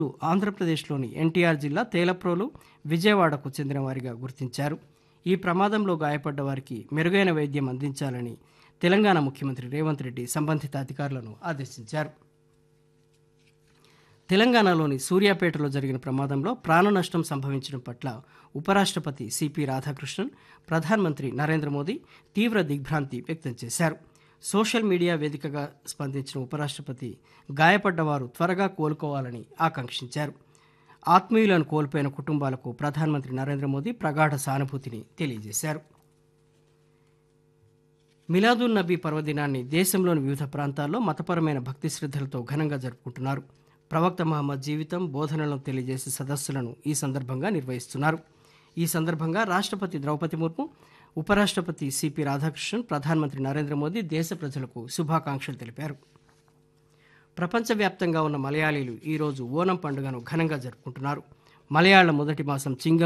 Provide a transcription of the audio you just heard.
ఆంధ్రప్రదేశ్లోని ఎన్టీఆర్ జిల్లా తేలప్రోలు విజయవాడకు చెందిన వారిగా గుర్తించారు ఈ ప్రమాదంలో గాయపడ్డ వారికి మెరుగైన వైద్యం అందించాలని తెలంగాణ ముఖ్యమంత్రి రేవంత్ రెడ్డి సంబంధిత అధికారులను ఆదేశించారు తెలంగాణలోని సూర్యాపేటలో జరిగిన ప్రమాదంలో ప్రాణ నష్టం సంభవించడం పట్ల ఉపరాష్ట్రపతి సిపి రాధాకృష్ణన్ ప్రధానమంత్రి నరేంద్ర మోదీ తీవ్ర దిగ్భ్రాంతి వ్యక్తం చేశారు సోషల్ మీడియా వేదికగా స్పందించిన ఉపరాష్ట్రపతి గాయపడ్డవారు త్వరగా కోలుకోవాలని ఆకాంక్షించారు ఆత్మీయులను కోల్పోయిన కుటుంబాలకు ప్రధానమంత్రి నరేంద్ర మోదీ ప్రగాఢ సానుభూతిని తెలియజేశారు మిలాదున్ నబీ పర్వదినాన్ని దేశంలోని వివిధ ప్రాంతాల్లో మతపరమైన భక్తి శ్రద్ధలతో ఘనంగా జరుపుకుంటున్నారు ప్రవక్త మహమ్మద్ జీవితం బోధనలను తెలియజేసే సదస్సులను ఈ సందర్భంగా నిర్వహిస్తున్నారు ఈ సందర్భంగా రాష్ట్రపతి ద్రౌపది ముర్ము ఉపరాష్ట్రపతి సిపి రాధాకృష్ణన్ ప్రధానమంత్రి నరేంద్ర మోదీ దేశ ప్రజలకు శుభాకాంక్షలు తెలిపారు ప్రపంచవ్యాప్తంగా ఉన్న మలయాళీలు ఈరోజు ఓనం పండుగను ఘనంగా జరుపుకుంటున్నారు మలయాళ మొదటి మాసం చింగం